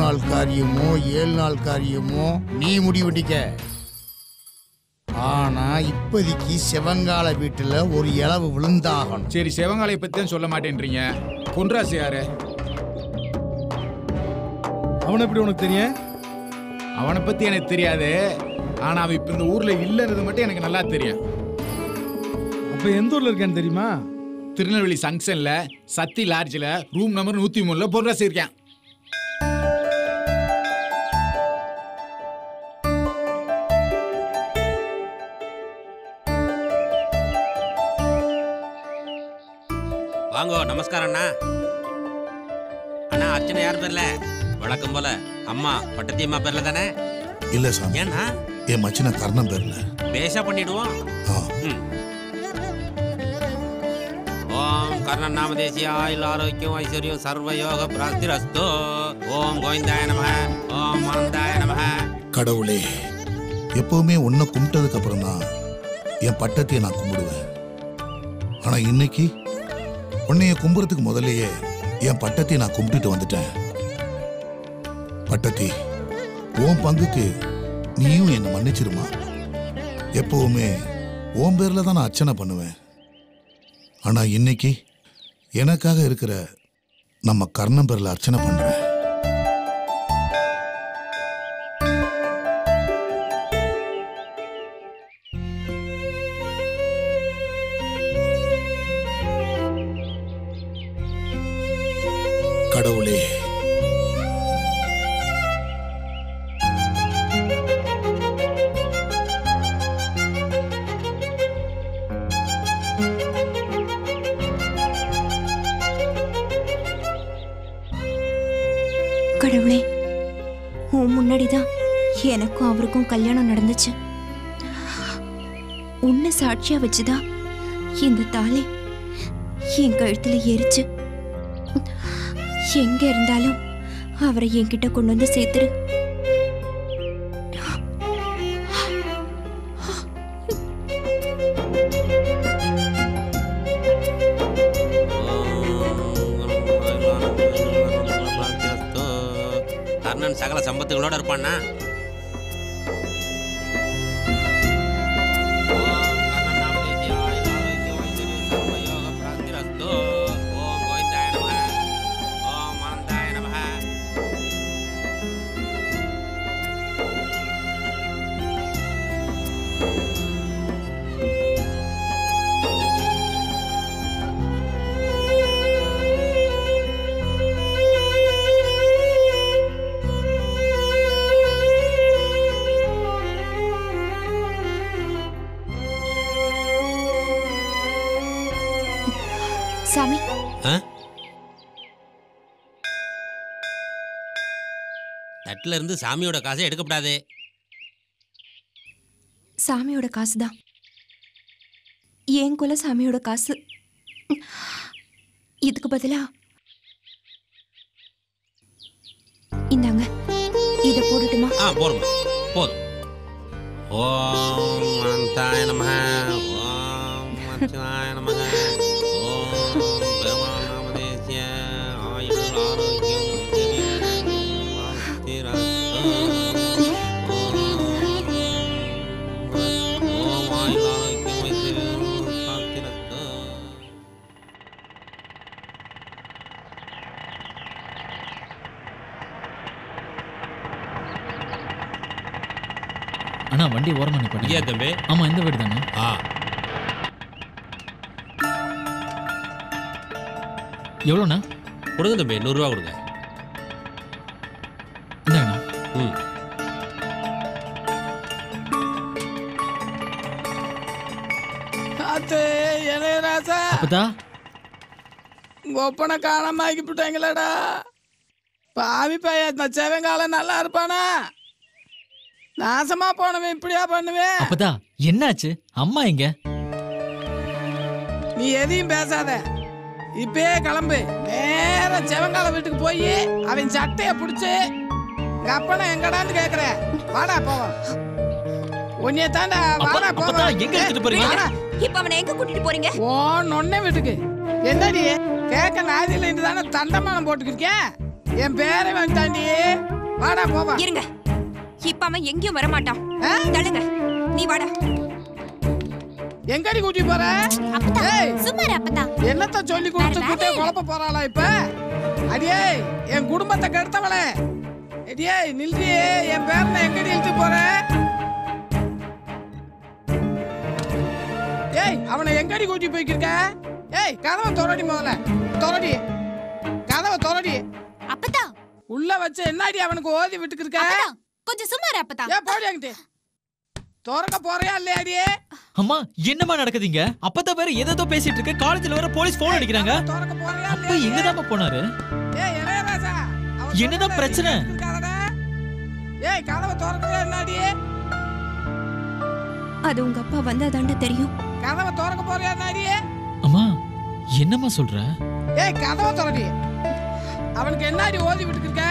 நாள் காரியமோ ஏழு நாள் காரியமோ நீ முடிவெட்டிக்க ஆனா இப்போதைக்கு சிவங்கால வீட்டுல ஒரு இளவு விழுந்தாகணும் சரி சிவங்காலை பத்தி தான் சொல்ல மாட்டேன்றீங்க பொன்ராசு யாரு அவனை எப்படி உனக்கு தெரியும் அவனை பத்தி எனக்கு தெரியாது ஆனா அவன் இப்ப இந்த ஊர்ல இல்லைன்றது மட்டும் எனக்கு நல்லா தெரியும் அப்ப எந்த ஊர்ல இருக்கான்னு தெரியுமா திருநெல்வேலி ஜங்ஷன்ல சத்தி லாட்ஜில் ரூம் நம்பர் நூத்தி மூணுல பொன்ராசு இருக்கேன் வாங்கோ நமஸ்காரம் அண்ணா அண்ணா அர்ச்சனை யார் பேர்ல வழக்கம் போல அம்மா பட்டத்தி அம்மா பேர்ல தானே இல்ல சாமி ஏன்னா என் மச்சின கர்ணம் பேர்ல பேஷா பண்ணிடுவோம் ஆ, ம். ஓம் கர்ணன் நாமதேசி ஆயுள் ஆரோக்கியம் ஐஸ்வர்யம் சர்வ யோக பிராப்திரஸ்து ஓம் கோவிந்தாய நம ஓம் ஆனந்தாய நம கடவுளே எப்பவுமே உன்னை கும்பிட்டதுக்கு அப்புறம் தான் என் பட்டத்தையே நான் கும்பிடுவேன் ஆனா இன்னைக்கு உன்னைய கும்புறதுக்கு முதல்லயே என் பட்டத்தையே நான் கும்பிட்டுட்டு வந்துட்டேன் பட்டத்தி உன் பங்குக்கு நீயும் என்னை மன்னிச்சிருமா எப்பவுமே உன் பேர்ல தான் நான் அர்ச்சனை பண்ணுவேன் ஆனா இன்னைக்கு எனக்காக இருக்கிற நம்ம கர்ணம் பேர்ல அர்ச்சனை பண்றேன் கடவுளே கடவுளே உன் முன்னாடிதான் எனக்கும் அவருக்கும் கல்யாணம் நடந்துச்சு உன்னை சாட்சியா வச்சுதான் இந்த தாலி என் கழுத்துல ஏறிச்சு எங்க இருந்தாலும் அவரை என்கிட்ட கொண்டு வந்து சேர்த்துரு கர்ணன் சகல சம்பத்துகளோட இருப்பான்னா ஓம் கர்ணன் நாமதேசி ஆயுள் ஆரோக்கியம் ஐஸ்வர்யம் சர்வ யோக பிராப்திரஸ்து ஓம் கோவிந்தாய நம ஓம் ஆனந்தாய நம சாமி ஆ? தட்டுல இருந்து சாமியோட காசை எடுக்கப்படாது சாமியோட காசு தான் என் குல சாமியோட காசு இதுக்கு பதிலா இந்தாங்க இதை போடட்டுமா ஆ போருமா போதும் ஓம் அனந்தாய நம ஓம் அர்ச்சனாய நம ஓம் பெருமாள் நாமதேசிய ஆயுள் ஆரோக்கியம் ஐஸ்வர்யம் வாழ்த்திரஸ்து. ஓம் ஆயுள் ஆரோக்கியம் ஐஸ்வர்யம் வாழ்த்திரஸ்து. அண்ணா வண்டி ஓரமா ஐயா நிப்பாட்டுங்க தம்பி ஆமா இந்த வீடு தானே ஆ எவ்வளோண்ணா கொடுங்க தம்பி நூறுரூவா கொடுங்க இந்தாங்கண்ணா ம் காத்து இளையராசா அப்பதா உங்க ஒப்பனை காணாம ஆக்கிவிட்டாங்களேடா பாவி பையன் மச்சவங்காலம் நல்லா இருப்பானா நாசமா போனவன் இப்படியா பண்ணுவேன் அப்பதா என்னாச்சு அம்மா எங்க நீ எதையும் பேசாத இப்பயே கிளம்பு நேரா செவங்கால வீட்டுக்கு போய் அவன் சட்டைய பிடிச்சு எங்க அப்பனை எங்கடான்னு கேக்குற வாடா போவோம் உன்னைய தாண்டா வாடா அப்பா, போவோம் அப்பதான் எங்க எடுத்துட்டு போறீங்க? வாடா. இப்ப அவனை எங்க கூட்டிட்டு போறீங்க ஓ நொன்ன வீட்டுக்கு என்னடி கேட்க நாதியில் இன்று தானே தண்டமானம் போட்டுக்கிருக்கேன் என் பேரை வந்துட்டாண்டி வாடா போவா இருங்க இப்ப அவன் எங்கேயும் வர மாட்டான் ஆ? தள்ளுங்க நீ வாடா எங்கடி கூட்டி போற அப்பதா ஏய் சும்மா இரு அப்பதா என்னத்த சொல்லி கொடுத்து வேற குட்டைய வேலை குழப்ப போறாளா இப்ப அடியே என் குடும்பத்தை கெடுத்தவளே அடியே நில்றியே என் பேரனை எங்கடி இழுத்து போற ஏய் அவனை எங்கடி கூட்டி போய்க்கிருக்க ஏய் கதவை தொரடி முதல்ல தொரடி கதவை தொரடி அப்பதா உள்ள வச்சு என்னடி அவனுக்கு ஓதி விட்டுக்கிருக்க அப்பதா கொஞ்சம் சும்மா இரு அப்பதா ஏ போடி அங்கிட்டு திறக்க போறியா இல்லையாடியே அம்மா என்னம்மா நடக்குதுங்க அப்பதான் வேற ஏதோ பேசிட்டு இருக்க காலேஜ்ல வேற போலீஸ் போன் அடிக்கிறாங்க திறக்க போறியா அப்ப எங்கதாம்மா போனாரு ஏய் இளையராஜா அவன் என்னதான் சொன்னதை பிரச்சனை? நீ கேட்டிருக்காதடா? ஏய் கதவை திறக்கவே என்னடி அது உங்க அப்பா வந்தாதாண்ட தெரியும் கதவை திறக்க போறியா என்னடி அம்மா என்னம்மா சொல்ற ஏய் கதவை திறடி அவனுக்கு என்னடி ஓதி விட்டுக்கிருக்க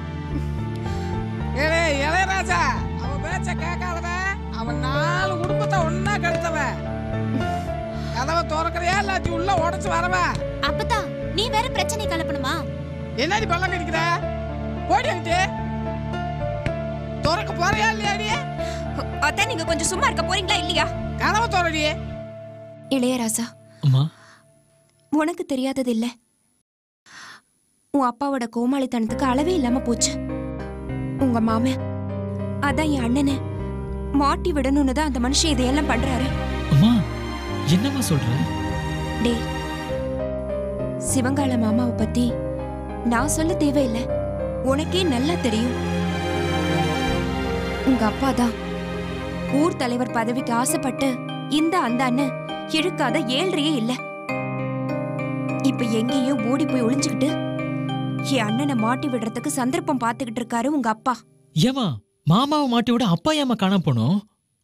ஏலே இளையராஜா அவன் பேச்ச கேட்காதடா அவன் நாலு குடும்பத்தை ஒன்னா கெடுத்தவன் கதவை திறக்கறியா இல்லாட்டி உள்ள உடைச்சு வரவா அப்பதா நீ வேற பிரச்சனை கலப்பணுமா என்னடி பள்ளம் கடிக்கிற போடி அங்கிட்டு திறக்க போறியா இல்லையாடி அதான் நீங்க கொஞ்சம் சும்மா இருக்க போறீங்களா இல்லையா கதவை திறடி இளையராசா அம்மா உனக்கு தெரியாதது இல்ல உன் அப்பாவோட கோமாளித்தனத்துக்கு அளவே இல்லாம போச்சு உங்க மாமன் அதான் என் அண்ணனை மாட்டி விடணும்னு தான் அந்த மனுஷன் இதையெல்லாம் பண்றாரு அம்மா என்னம்மா சொல்ற டேய் சிவங்கால மாமாவை பத்தி நான் சொல்ல தேவையில்லை உனக்கே நல்லா தெரியும் உங்க அப்பா தான் ஊர் தலைவர் பதவிக்கு ஆசைப்பட்டு இந்த அந்தான்னு இழுக்காத ஏழ்றையே இல்ல இப்ப எங்கேயோ ஓடி போய் ஒளிஞ்சுக்கிட்டு என் அண்ணனை மாட்டி விடுறதுக்கு சந்தர்ப்பம் பார்த்துக்கிட்டு இருக்காரு உங்க அப்பா ஏமா மாமாவை மாட்டி விட அப்பா ஏமா காணாம போனோம்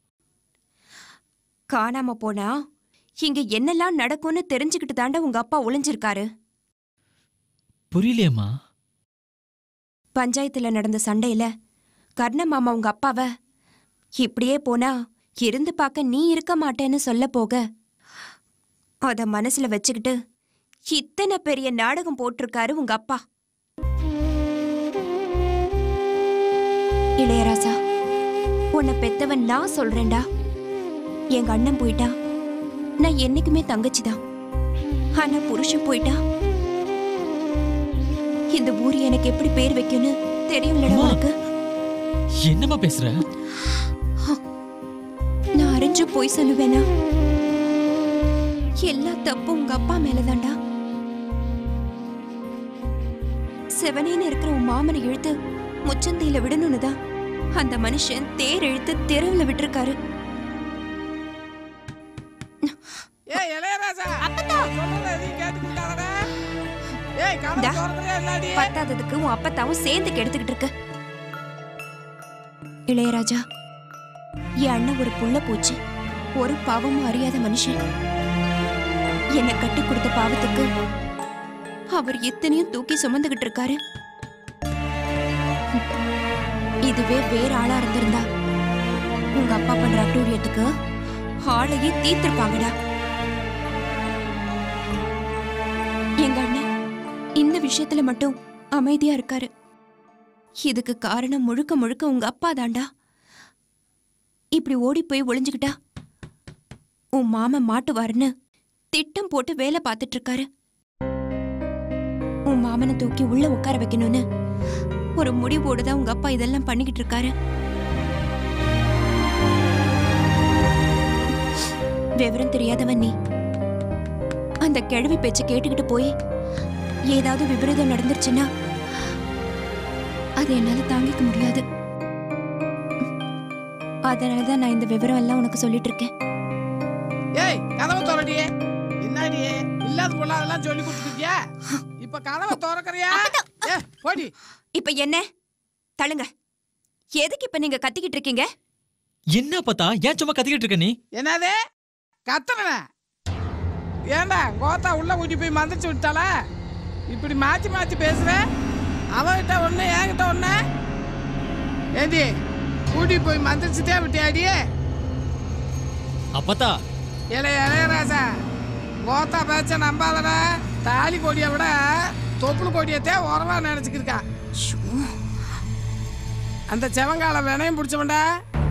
காணாம போனா இங்க என்னெல்லாம் நடக்கும்னு தெரிஞ்சுக்கிட்டு தாண்டா உங்க அப்பா ஒளிஞ்சிருக்காரு புரியலையேம்மா பஞ்சாயத்துல நடந்த சண்டையில கர்ண மாமா உங்க அப்பாவ இப்படியே போனா இருந்து பார்க்க நீ இருக்க மாட்டேன்னு சொல்ல போக அத மனசுல வச்சுக்கிட்டு இத்தனை பெரிய நாடகம் போட்டிருக்காரு உங்க அப்பா இளையராஜா உன்னை பெத்தவன் நான் சொல்றேன்டா எங்க அண்ணன் போயிட்டா நான் என்னைக்குமே தங்கச்சி தான் ஆனா புருஷன் போயிட்டா இந்த ஊர் எனக்கு எப்படி பேர் வைக்கும்னு தெரியும்லடா அம்மா. உனக்கு என்னம்மா பேசுற நான் அறிஞ்சு போய் சொல்லுவேனா எல்லா தப்பும் உங்க அப்பா மேலதான்டா செவனேன்னு இருக்கிற உன் மாமனை இழுத்து முச்சந்தியில விடணும்னு தான் அந்த மனுஷன் தேர் இழுத்து தெருவுல விட்டிருக்காரு ஏய் இளையராஜா அப்பதா சொல்றத எதையும் கேட்டுக்கிட்டாதடா ஏய் கதவை இந்தா. திறக்கறியா இல்லாடி பத்தாததுக்கு உன் அப்பத்தாவும் சேர்ந்து கெடுத்துக்கிட்டு இருக்கு இளையராஜா என் அண்ணன் ஒரு புள்ள போச்சு ஒரு பாவமும் அறியாத மனுஷன் என்னை கட்டி கொடுத்த பாவத்துக்கு அவர் எத்தனையும் தூக்கி சுமந்துகிட்டு இருக்காரு இதுவே வேற ஆளா இருந்திருந்தா உங்க அப்பா பண்ற அட்டூழியத்துக்கு ஆளையே தீர்த்திருப்பாங்கடா எங்க அண்ணன் இந்த விஷயத்துல மட்டும் அமைதியா இருக்காரு இதுக்கு காரணம் முழுக்க முழுக்க உங்க அப்பா தாண்டா இப்படி ஓடி போய் ஒளிஞ்சுக்கிட்டா உன் மாமன் மாட்டுவாருன்னு திட்டம் போட்டு வேலை பார்த்துட்டு இருக்காரு உன் மாமனை தூக்கி உள்ள உட்கார வைக்கணும்னு ஒரு முடிவோடு தான் உங்க அப்பா இதெல்லாம் பண்ணிக்கிட்டு இருக்காரு விவரம் தெரியாதவன் நீ அந்த கிழவி பேச்ச கேட்டுக்கிட்டு போய் ஏதாவது விபரீதம் நடந்துருச்சுன்னா அது என்னால தாங்கிக்க முடியாது அதனால தான் நான் இந்த விவரம் எல்லாம் உனக்கு சொல்லிட்டு இருக்கேன் ஏய் கதவை திறடி என்னடி இல்லாத பொருள் அதெல்லாம் சொல்லி கொடுத்துருக்கியா இப்ப கதவை திறக்கறியா ஏ போடி இப்ப என்ன தள்ளுங்க எதுக்கு இப்ப நீங்க கத்திக்கிட்டு இருக்கீங்க என்ன பார்த்தா ஏன் சும்மா கத்திக்கிட்டு இருக்க நீ என்னது கத்துறன ஏண்டா கோத்தா உள்ள கூட்டி போய் மந்திரிச்சு விட்டாளா இப்படி மாத்தி மாத்தி பேசுற அவகிட்ட ஒண்ணு என்கிட்ட ஒண்ணு ஏண்டி கூட்டி போய் மந்திரிச்சுட்டே விட்டியாடி அப்பத்தா இளைய இளையராஜா கோத்தா பேச்ச நம்பாதடா தாலி கொடியை விட தொப்புள் கொடியத்தே உரமா நினைச்சுக்கிருக்கா அந்த செவங்கால வினையும் பிடிச்சவன்டா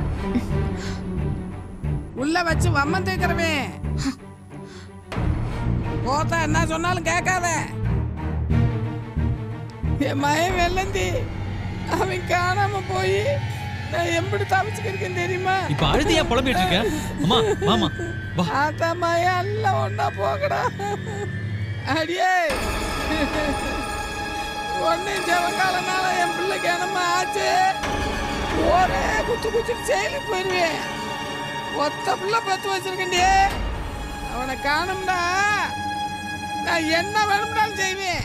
உள்ள வச்சு வம்மன் தீக்கிறவன் போத்தா என்ன சொன்னாலும் கேட்காத என் மயம் வெள்ளந்தி அவன் காணாம போய் நான் எப்படி தவிச்சுக்கிருக்கேன் தெரியுமா இப்ப அழுதியா புலம்பிட்டு இருக்க அம்மா மாமா வா ஆத்தா மயம் எல்லாம் ஒன்னா போகடா அடியே ஒன்னு ஜவங்காலனால என் பிள்ளைக்கு என்னமா ஆச்சு ஒரே குத்து குத்து செயலுக்கு போயிருவேன் ஒத்த பிள்ளை பத்து வச்சிருக்கேன்டி அவனை காணும்டா நான் என்ன வேணும்னாலும் செய்வேன்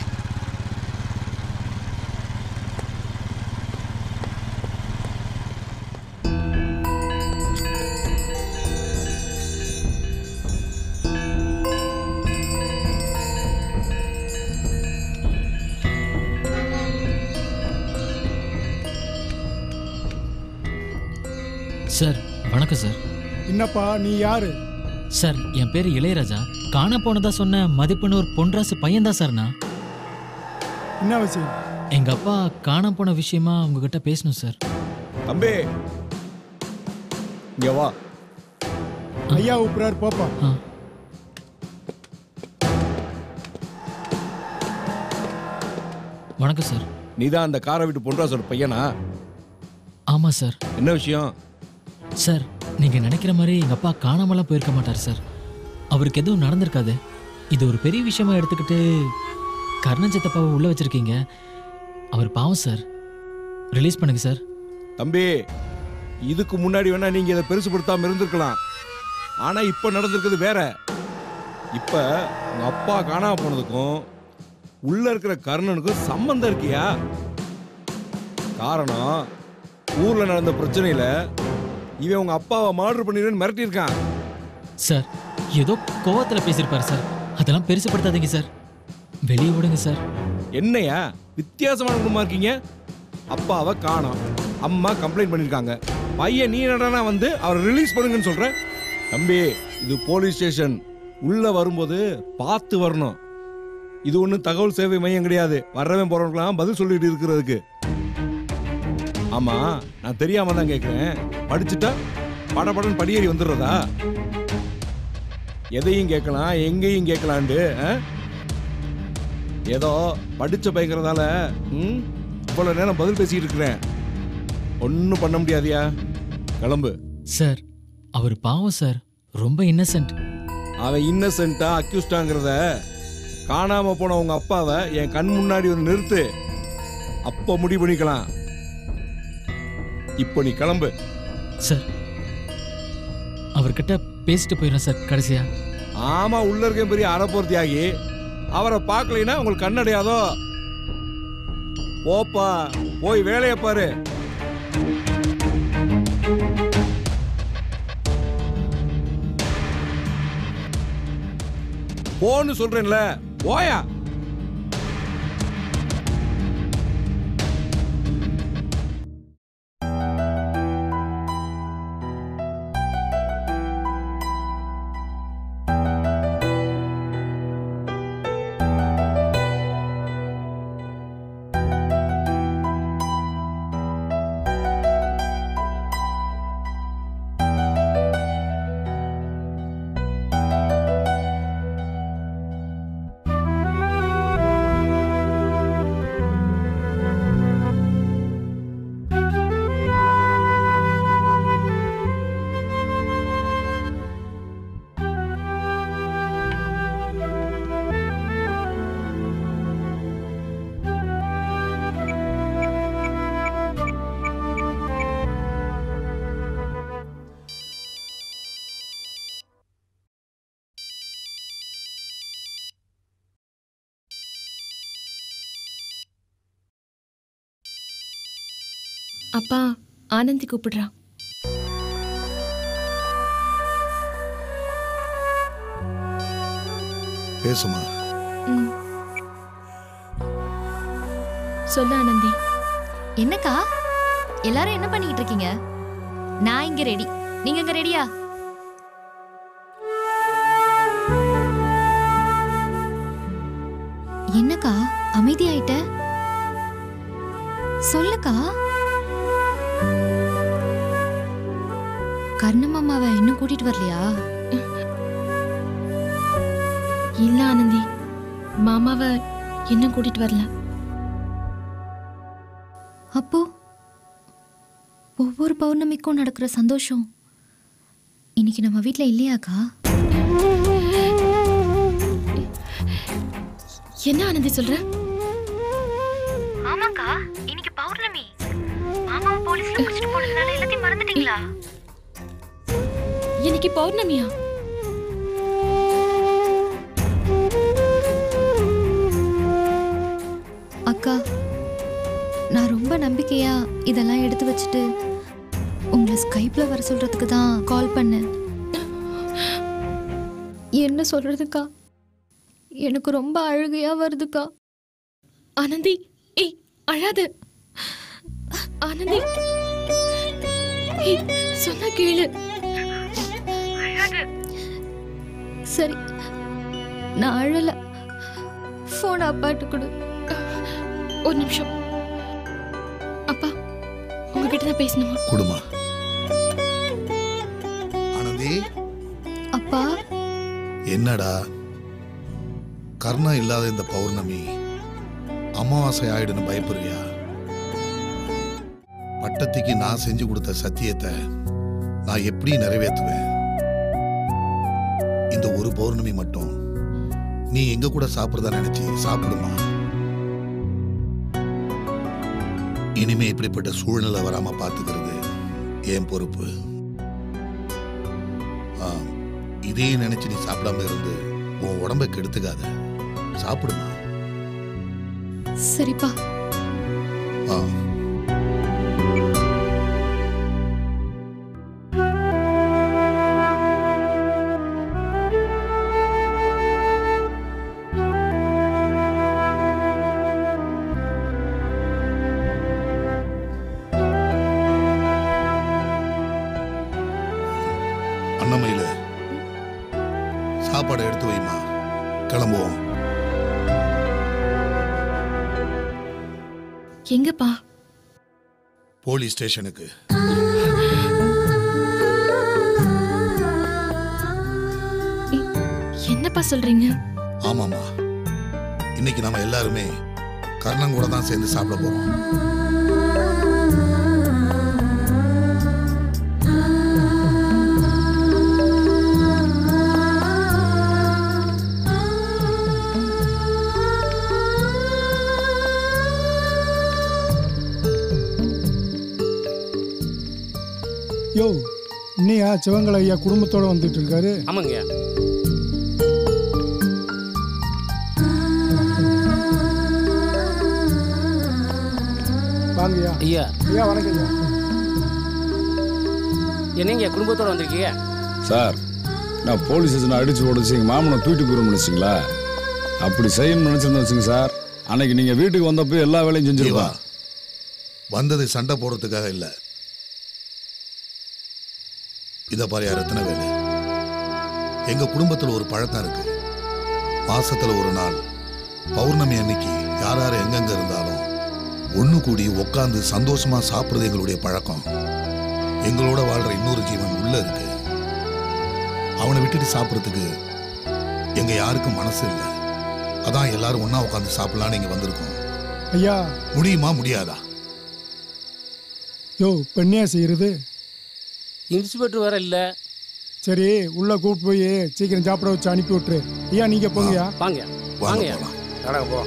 சார் வணக்கம் சார் என்னப்பா நீ யாரு சார் என் பேரு இளையராஜா காண போனதா சொன்ன மதிப்புன்னு ஒரு பொன்ராசு பையன்தான் சார் நான் என்ன விஷயம் எங்க அப்பா காண போன விஷயமா உங்ககிட்ட பேசணும் சார் தம்பி இங்க வா ஐயா கூப்பிடாரு போப்பா ஆ வணக்கம் சார் நீதான் அந்த காரை விட்டு பொன்ராசோட பையனா ஆமா சார் என்ன விஷயம் சார் நீங்க நினைக்கிற மாதிரி எங்க அப்பா காணாமலாம் போயிருக்க மாட்டார் சார் அவருக்கு எதுவும் நடந்திருக்காது இது ஒரு பெரிய விஷயமா எடுத்துக்கிட்டு கர்ணன் சித்தப்பாவை உள்ள வச்சிருக்கீங்க அவர் பாவம் சார் ரிலீஸ் பண்ணுங்க சார் தம்பி இதுக்கு முன்னாடி வேணா நீங்க இதை பெருசுபடுத்தாம இருந்திருக்கலாம் ஆனா இப்ப நடந்திருக்கிறது வேற இப்ப உங்க அப்பா காணாம போனதுக்கும் உள்ள இருக்கிற கர்ணனுக்கும் சம்பந்தம் இருக்கியா காரணம் ஊர்ல நடந்த பிரச்சனையில இவன் உங்க அப்பாவை மர்டர் பண்ணிடுன்னு மிரட்டியிருக்கான் சார் ஏதோ கோவத்துல பேசியிருப்பார் சார் அதெல்லாம் பெருசுப்படுத்தாதீங்க சார் வெளியே விடுங்க சார் என்னையா வித்தியாசமான குடும்பமா இருக்கீங்க அப்பாவை காணோம் அம்மா கம்ப்ளைண்ட் பண்ணிருக்காங்க பையன் நீ நடனா வந்து அவரை ரிலீஸ் பண்ணுங்கன்னு சொல்ற தம்பி இது போலீஸ் ஸ்டேஷன் உள்ள வரும்போது பார்த்து வரணும் இது ஒன்றும் தகவல் சேவை மையம் கிடையாது வர்றவன் போறவங்களாம் பதில் சொல்லிட்டு இருக்கிறதுக்கு ஆமா நான் தெரியாம தான் கேட்கிறேன் படிச்சுட்டா படபடன்னு படியேறி வந்துடுறதா எதையும் கேட்கலாம் எங்கேயும் கேட்கலான்ட்டு ஆ? ஏதோ படிச்ச பயங்கரதால ம் இவ்வளவு நேரம் பதில் பேசிட்டு இருக்கிறேன் ஒன்றும் பண்ண முடியாதியா கிளம்பு சார் அவர் பாவம் சார் ரொம்ப இன்னசென்ட் அவன் இன்னசென்ட்டா அக்யூஸ்டாங்கிறத காணாம போன உங்க அப்பாவை என் கண் முன்னாடி வந்து நிறுத்து அப்போ முடிவு பண்ணிக்கலாம் இப்போ நீ கிளம்பு சார் அவர்கிட்ட பேசிட்டு போயிடுறேன் சார் கடைசியா ஆமா உள்ள இருக்க பெரிய அறப்போர் தியாகி அவரை பார்க்கலைன்னா உங்களுக்கு கண்ணடையாதோ போப்பா போய் வேலையை பாரு போன்னு சொல்றேன்ல போயா அப்பா ஆனந்தி கூப்பிடுறான் பேசுமா ம். சொல்லு ஆனந்தி என்னக்கா எல்லாரும் என்ன பண்ணிட்டு இருக்கீங்க நான் இங்க ரெடி நீங்க இங்க ரெடியா என்னக்கா அமைதியாயிட்ட சொல்லுக்கா மாமாவை இன்னும் கூட்டிட்டு வரலையா இல்ல ஆனந்தி மாமாவை இன்னும் கூட்டிட்டு வரல அப்போ ஒவ்வொரு பௌர்ணமிக்கும் நடக்கிற சந்தோஷம் இன்னைக்கு நம்ம வீட்ல இல்லையாக்கா என்ன ஆனந்தி சொல்ற ஆமாக்கா இன்னைக்கு பௌர்ணமி மாமாவை போலீஸ்ல பிடிச்சிட்டு போனதுனால எல்லாத்தையும் மறந்துட்டீங்களா இன்னைக்கு பௌர்ணமியா அக்கா நான் ரொம்ப நம்பிக்கையா இதெல்லாம் எடுத்து வச்சுட்டு உங்களை ஸ்கைப்ல வர சொல்றதுக்கு தான் கால் பண்ணேன் என்ன சொல்றதுக்கா எனக்கு ரொம்ப அழுகையா வருதுக்கா ஆனந்தி ஏய் அழாத ஆனந்தி ஏய் சொன்னா கேளு சரி நான் அழல ஃபோன் அப்பாட்டு கொடு ஒரு நிமிஷம் அப்பா உங்ககிட்ட தான் பேசணுமா குடுமா ஆனந்தி அப்பா என்னடா கர்ணம் இல்லாத இந்த பௌர்ணமி அமாவாசை ஆயிடுன்னு பயப்படுறியா பட்டத்துக்கு நான் செஞ்சு கொடுத்த சத்தியத்தை நான் எப்படி நிறைவேற்றுவேன் இந்த ஒரு பௌர்ணமி மட்டும் நீ எங்க கூட சாப்பிடுறதா நினைச்சு சாப்பிடுமா இனிமே இப்படிப்பட்ட சூழ்நிலை வராம பார்த்துக்கிறது என் பொறுப்பு ஆ, இதே நினைச்சு நீ சாப்பிடாம இருந்து உன் உடம்பை கெடுத்துக்காத சாப்பிடுமா சரிப்பா ஆ அண்ணமையில சாப்பாடை எடுத்து வைமா கிளம்புவோம் எங்கப்பா போலீஸ் ஸ்டேஷனுக்கு என்னப்பா சொல்றீங்க ஆமாமா இன்னைக்கு நாம எல்லாருமே கர்ணன் கூட தான் சேர்ந்து சாப்பிட போறோம் யோ இன்னையா சிவங்கல ஐயா குடும்பத்தோட வந்துட்டு இருக்காரு ஆமாங்க வாங்கய்யா ஐயா ஐயா வணக்கம் ஐயா என்னங்க குடும்பத்தோட வந்திருக்கீங்க சார் நான் போலீஸ் ஸ்டேஷனை அடிச்சு உடச்சு எங்கள் மாமனை தூக்கிட்டு போயிடும் நினச்சிங்களா அப்படி செய்யணும்னு நினச்சிருந்தேன் வச்சுங்க சார் அன்னைக்கு நீங்கள் வீட்டுக்கு வந்தப்போ எல்லா வேலையும் செஞ்சிருவா வந்தது சண்டை போடுறதுக்காக இல்ல இத பாரு யார் எத்தனை வேலை எங்க குடும்பத்துல ஒரு பழக்கம் இருக்கு மாசத்துல ஒரு நாள் பௌர்ணமி அன்னைக்கு யார் யார் எங்கெங்க இருந்தாலும் ஒண்ணு கூடி உட்காந்து சந்தோஷமா சாப்பிடுறது எங்களுடைய பழக்கம் எங்களோட வாழ்ற இன்னொரு ஜீவன் உள்ள இருக்கு அவனை விட்டுட்டு சாப்பிட்றதுக்கு எங்க யாருக்கும் மனசு இல்லை அதான் எல்லாரும் ஒண்ணா உட்காந்து சாப்பிடலான்னு இங்க வந்திருக்கோம் ஐயா முடியுமா முடியாதா யோ பெண்ணையா செய்யறது இன்ஸ்பெக்டர் வேற இல்ல சரி உள்ள கூப்பிட்டு போய் சீக்கிரம் சாப்பிட வச்சு அனுப்பி விட்டுரு ஐயா நீங்க போங்கய்யா வாங்க வாங்க வாங்க போலாம். நடங்க போ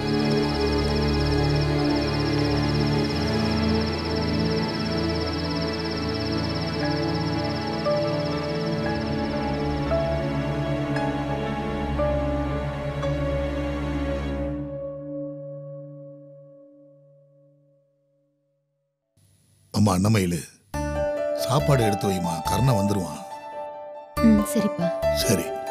அம்மா அண்ணமயிலு சாப்பாடு எடுத்து வைமா கர்ணன் வந்துருவான் ம் சரிப்பா சரி